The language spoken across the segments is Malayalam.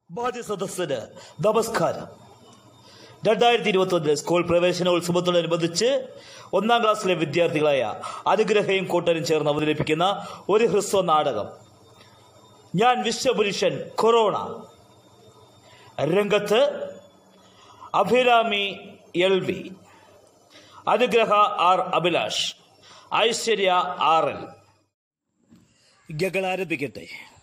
ബാധ്യ സദസ്സിന് നമസ്കാരം രണ്ടായിരത്തി ഇരുപത്തി ഒന്നിലെ സ്കൂൾ പ്രവേശനോത്സവത്തോടനുബന്ധിച്ച് ഒന്നാം ക്ലാസ്സിലെ വിദ്യാർത്ഥികളായ അനുഗ്രഹയും കൂട്ടരും ചേർന്ന് അവതരിപ്പിക്കുന്ന ഒരു ഹ്രസ്വ നാടകം ഞാൻ വിശ്വപുരുഷൻ കൊറോണ രംഗത്ത് Abhirami L V Anugraha R Abhilash Aishwarya R L ഞങ്ങൾ ആരംഭിക്കട്ടെ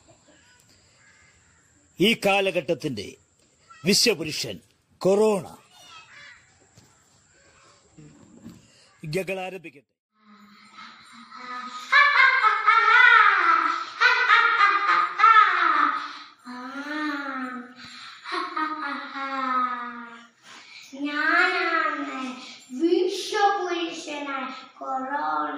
ഈ കാലഘട്ടത്തിന്റെ വിശ്വപുരുഷൻ കൊറോണ ഞങ്ങൾ ആരംഭിക്കട്ടെ ഞാനാണ് വിശ്വപുരുഷനായ കൊറോണ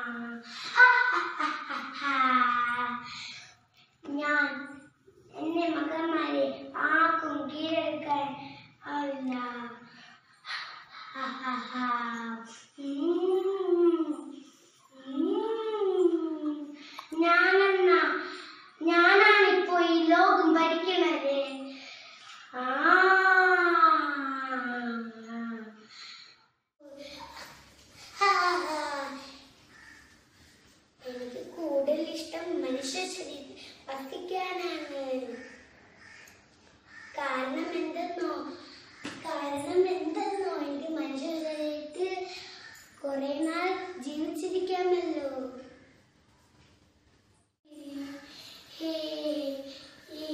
ഞാൻ എന്റെ മകന്മാരെ ആർക്കും കീഴടക്കാൻ അല്ല ഞാനെന്ന ഞാനാണ് ഇപ്പോ ഈ ലോകം ഭരിക്കണത് ആ എനിക്ക് കൂടുതൽ ഇഷ്ടം മനുഷ്യ ശരീരം വസിക്കാനാണ് കാരണം എന്തെന്നോ കാരണം എന്തെന്നോ എനിക്ക് മനുഷ്യ ശരീരത്തിൽ കുറെ നാൾ ജീവിച്ചിരിക്കാമല്ലോ ഹേ, ഹേ,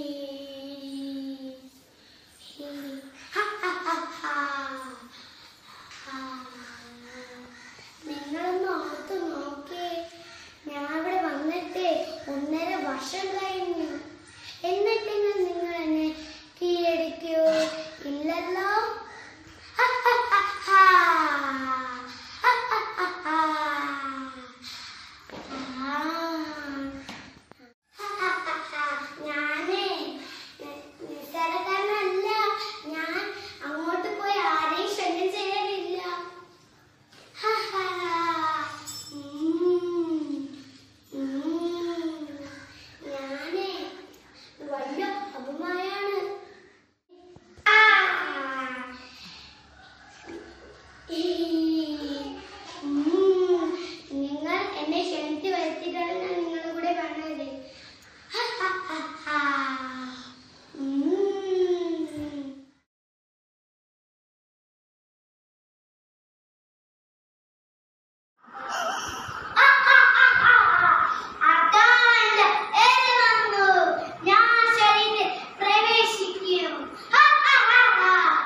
ഹേ. ഹ, ഹ, ഹ, ഹ. ആ. നിങ്ങളൊന്ന് ഓർത്ത് നോക്കേ ഞാൻ ഇവിടെ വന്നിട്ട് ഒന്നര വർഷം കഴിഞ്ഞു എന്നിട്ടെങ്കിൽ നിങ്ങൾ എന്നെ കീഴടക്കോ ഇല്ലല്ലോ ഹ, ഹ, ഹ, ഹ. ഹ, ഹ, ഹ, ഹ. ആ. ഞാനേ നിസ്സാരക്കാരനല്ല ഞാൻ അങ്ങോട്ട് പോയി ആരെയും ശല്യം ചെയ്യാനില്ല ഹാഹാ. ഉം. ഉം. ഞാനേ വലിയ അപമാനാണ് ആ. ഈ. ഉം. നിങ്ങൾ എന്നെ ക്ഷണിച്ച് വരുത്തിയിട്ടാണ് ഞാൻ നിങ്ങളുടെ കൂടെ കാണുന്നത് ഹ, ഹ, ഹ, ഹ. ഉം. അതാ എന്റെ ഏത് വന്നു. ഞാൻ ശരീരത്തിൽ പ്രവേശിക്കും. ഹ, ഹ, ഹ, ഹ.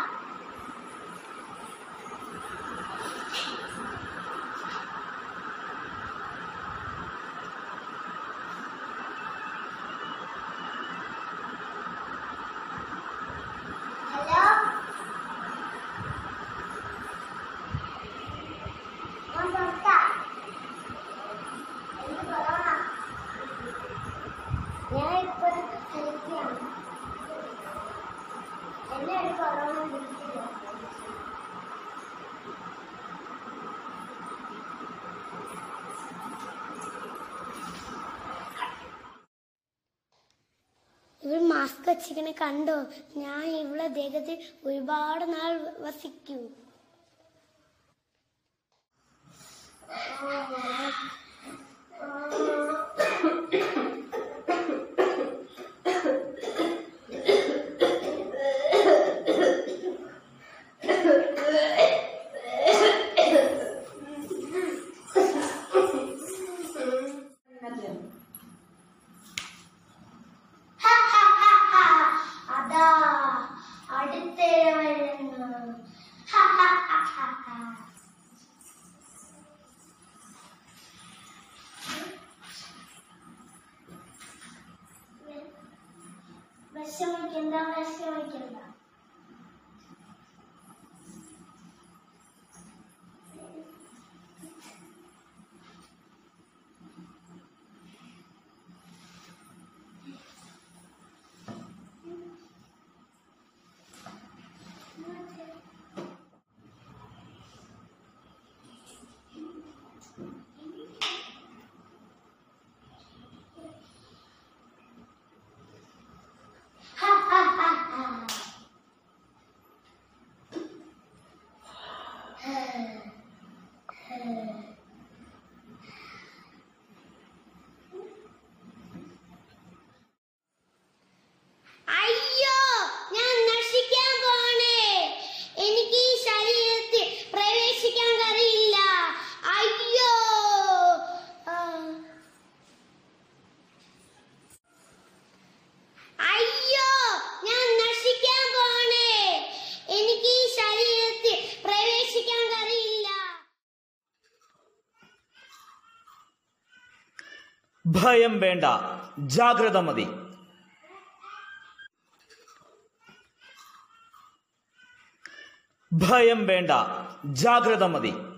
ഹലോ ഞാൻ പുറത്താ എനിക്ക് കൊറോണ ഞാൻ ഇപ്പോൾ ഹെൽത്തിയാണ് എന്നെ ഒരു കൊറോണ പിടിച്ചില്ല ഇവൾ മാസ്ക് വെച്ചിങ്ങനെ കണ്ടോ ഞാൻ ഇവളെ ദേഹത്തിൽ ഒരുപാട് നാൾ വസിക്കൂ അതാ അടുത്തിടെ വരുന്നു ഹ, ഹ, ഹ, ഹ, ഹ. വിഷമിക്കണ്ട വിഷമിക്കണ്ട ഹ, ഹ, ഹ, ഭയം വേണ്ട ജാഗ്രത മതി ഭയം വേണ്ട ജാഗ്രത മതി